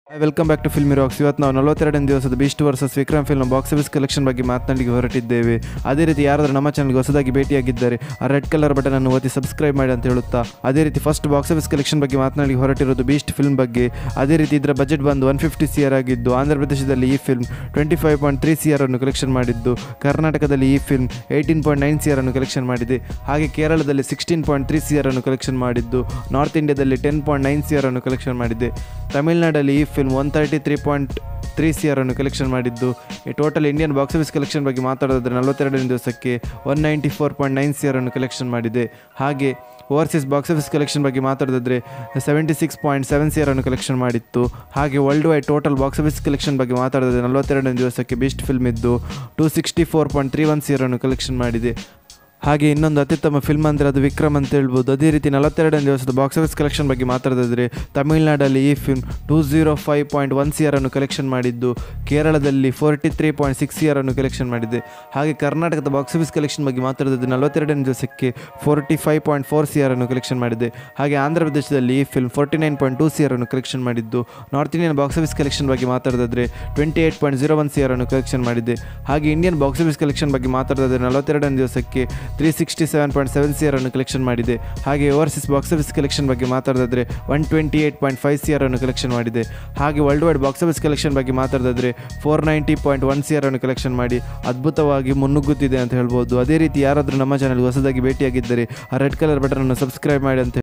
welcome back to Filmy Rocks ಇವತ್ತು ನಾವು ನಲವತ್ತೆರಡನೇ ದಿವಸದ Beast versus Vikram film box office collection ಬಗ್ಗೆ ಮಾತನಾಡಲಿಕ್ಕೆ ಹೊರಟಿದ್ದೇವೆ ಅದೇ ರೀತಿ ಯಾರಾದರೂ ನಮ್ಮ ಚಾನಲ್ಗೆ ಹೊಸದಾಗಿ ಭೇಟಿಯಾಗಿದ್ದಾರೆ ಆ ರೆಡ್ ಕಲರ್ ಬಟನ್ ಅನ್ನು ಒತ್ತಿ ಸಬ್ಸ್ಕ್ರೈಬ್ ಮಾಡಿ ಅಂತ ಹೇಳುತ್ತಾ ಅದೇ ರೀತಿ ಫಸ್ಟ್ ಬಾಕ್ಸ್ ಆಫೀಸ್ ಕಲೆಕ್ಷನ್ ಬಗ್ಗೆ ಮಾತನಾಡಲಿಕ್ಕೆ ಹೊರಟಿರೋದು ಬೀಸ್ಟ್ ಫಿಲ್ಮ್ ಬಗ್ಗೆ ಅದೇ ರೀತಿ ಇದರ ಬಜೆಟ್ ಬಂದು ಒನ್ ಫಿಫ್ಟಿ ಸಿ ಆರ್ ಆಗಿದ್ದು ಆಂಧ್ರ ಪ್ರದೇಶದಲ್ಲಿ ಈ film twenty five point three C R ಅನ್ನು ಕಲೆಕ್ಷನ್ ಮಾಡಿದ್ದು ಕರ್ನಾಟಕದಲ್ಲಿ ಈ film eighteen point nine C R ಅನ್ನು ಕಲೆಕ್ಷನ್ ಮಾಡಿದೆ ಹಾಗೆ ಕೇರಳದಲ್ಲಿ sixteen point three C R ಅನ್ನು ಕಲೆಕ್ಷನ್ ಮಾಡಿದ್ದು ನಾರ್ತ್ ಇಂಡಿಯಾದಲ್ಲಿ ten point nine C R ಅನ್ನು ಕಲೆಕ್ಷನ್ ಮಾಡಿದೆ ತಮಿಳುನಾಡಲ್ಲಿ ಈ film one thirty three point three C R ಅನ್ನು ಕಲೆಕ್ಷನ್ ಮಾಡಿದ್ದು ಈ total Indian box office collection ಬಗ್ಗೆ ಮಾತಾಡೋದಾದ್ರೆ ನಲವತ್ತೆರಡನೇ ದಿವಸಕ್ಕೆ one ninety four point nine C R ಅನ್ನು ಕಲೆಕ್ಷನ್ ಮಾಡಿದೆ ಹಾಗೆ ಓವರ್ಸೀಸ್ ಬಾಕ್ಸ್ ಆಫೀಸ್ ಕಲೆಕ್ಷನ್ ಬಗ್ಗೆ ಮಾತಾಡೋದಾದ್ರೆ seventy six point seven C R ಅನ್ನು ಕಲೆಕ್ಷನ್ ಮಾಡಿತ್ತು ಹಾಗೆ worldwide total box office collection ಬಗ್ಗೆ ಮಾತಾಡೋದಾದ್ರೆ ನಲವತ್ತೆರಡನೇ ದಿವಸಕ್ಕೆ ಬೆಸ್ಟ್ ಫಿಲ್ಮ್ ಇದ್ದು two sixty four point three one C R ಅನ್ನು ಕಲೆಕ್ಷನ್ ಮಾಡಿದೆ ಹಾಗೆ ಇನ್ನೊಂದು ಅತ್ಯುತ್ತಮ ಫಿಲ್ಮ್ ಅಂದರೆ ಅದು ವಿಕ್ರಮ್ ಅಂತ ಹೇಳ್ಬೋದು ಅದೇ ರೀತಿ ನಲವತ್ತೆರಡನೇ ದಿವಸದ ಬಾಕ್ಸ್ ಆಫೀಸ್ ಕಲೆಕ್ಷನ್ ಬಗ್ಗೆ ಮಾತಾಡೋದಾದ್ರೆ ತಮಿಳುನಾಡಲ್ಲಿ ಈ film two zero five point one C R ಅನ್ನು ಕಲೆಕ್ಷನ್ ಮಾಡಿದ್ದು ಕೇರಳದಲ್ಲಿ forty three point six C R ಅನ್ನು ಕಲೆಕ್ಷನ್ ಮಾಡಿದೆ ಹಾಗೆ ಕರ್ನಾಟಕದ ಬಾಕ್ಸ್ ಆಫೀಸ್ ಕಲೆಕ್ಷನ್ ಬಗ್ಗೆ ಮಾತಾಡೋದಾದ್ರೆ ನಲವತ್ತೆರಡನೇ ದಿವಸಕ್ಕೆ forty five point four C R ಅನ್ನು ಕಲೆಕ್ಷನ್ ಮಾಡಿದೆ ಹಾಗೆ ಆಂಧ್ರ ಪ್ರದೇಶದಲ್ಲಿ ಈ film forty nine point two C R ಅನ್ನು ಕಲೆಕ್ಷನ್ ಮಾಡಿದ್ದು north Indian box office collection ಬಗ್ಗೆ ಮಾತಾಡೋದಾದ್ರೆ twenty eight point zero one C R ಅನ್ನು ಕಲೆಕ್ಷನ್ ಮಾಡಿದೆ ಹಾಗೆ ಇಂಡಿಯನ್ ಬಾಕ್ಸ್ ಆಫೀಸ್ ಕಲೆಕ್ಷನ್ ಬಗ್ಗೆ ಮಾತಾಡೋದಾದ್ರೆ ನಲವತ್ತೆರಡನೇ ದಿವಸಕ್ಕೆ three sixty seven point seven C R ಅನ್ನು ಕಲೆಕ್ಷನ್ ಮಾಡಿದೆ ಹಾಗೆ ಓವರ್ಸೀಸ್ ಬಾಕ್ಸ್ ಆಫೀಸ್ ಕಲೆಕ್ಷನ್ ಬಗ್ಗೆ ಮಾತಾಡೋದಾದ್ರೆ one twenty eight point five C R ಅನ್ನು ಕಲೆಕ್ಷನ್ ಮಾಡಿದೆ ಹಾಗೆ worldwide box office collection ಬಗ್ಗೆ ಮಾತಾಡೋದಾದ್ರೆ four ninety point one C R ಅನ್ನು ಕಲೆಕ್ಷನ್ ಮಾಡಿ ಅದ್ಭುತವಾಗಿ ಮುನ್ನುಗ್ಗುತ್ತಿದೆ ಅಂತ ಹೇಳ್ಬೋದು ಅದೇ ರೀತಿ ಯಾರಾದರೂ ನಮ್ಮ ಚಾನಲ್ಗೆ ಹೊಸದಾಗಿ ಭೇಟಿಯಾಗಿದ್ದರೆ ಆ ರೆಡ್ ಕಲರ್ ಬಟನ್ ಅನ್ನು ಸಬ್ಸ್ಕ್ರೈಬ್ ಮಾಡಿ ಅಂತ